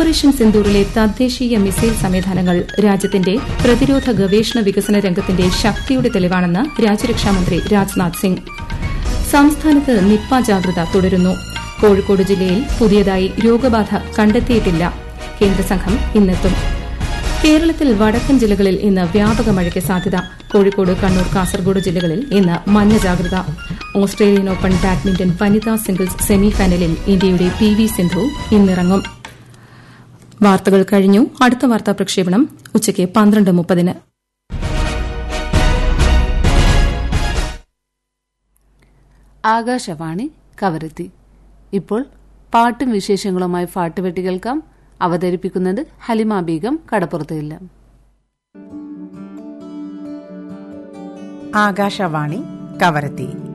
operation സിന്ദൂറിലെ തദ്ദേശീയ missile സംവിധാനങ്ങൾ രാജ്യത്തിന്റെ പ്രതിരോധ ഗവേഷണ വികസന രംഗത്തിന്റെ ശക്തിയുടെ തെളിവാണെന്ന് രാജ്യരക്ഷാമന്ത്രി രാജ്നാഥ് സിംഗ് സംസ്ഥാനത്ത് നിപ്പ ജാഗ്രത തുടരുന്നു കോഴിക്കോട് ജില്ലയിൽ പുതിയതായി രോഗബാധ കണ്ടെത്തിയിട്ടില്ല കേന്ദ്രസംഘം ഇന്നെത്തും കേരളത്തിൽ വടക്കൻ ജില്ലകളിൽ ഇന്ന് വ്യാപക മഴയ്ക്ക് സാധ്യത കോഴിക്കോട് കണ്ണൂർ കാസർഗോഡ് ജില്ലകളിൽ ഇന്ന് മഞ്ഞ ജാഗ്രത ഓസ്ട്രേലിയൻ ഓപ്പൺ ബാഡ്മിന്റൺ വനിതാ സിംഗിൾസ് സെമിഫൈനലിൽ ഇന്ത്യയുടെ പി വി സിന്ധു ഇന്നിറങ്ങും വാർത്തകൾ കഴിഞ്ഞു അടുത്ത വാർത്താ പ്രക്ഷേപണം ഉച്ചയ്ക്ക് പന്ത്രണ്ട് മുപ്പതിന് ആകാശവാണി കവരത്തി ഇപ്പോൾ പാട്ടും വിശേഷങ്ങളുമായി പാട്ടുപെട്ടി കേൾക്കാം അവതരിപ്പിക്കുന്നത് ഹലിമ ബീഗം കടപ്പുറത്തില്ല ആകാശവാണി കവരത്തി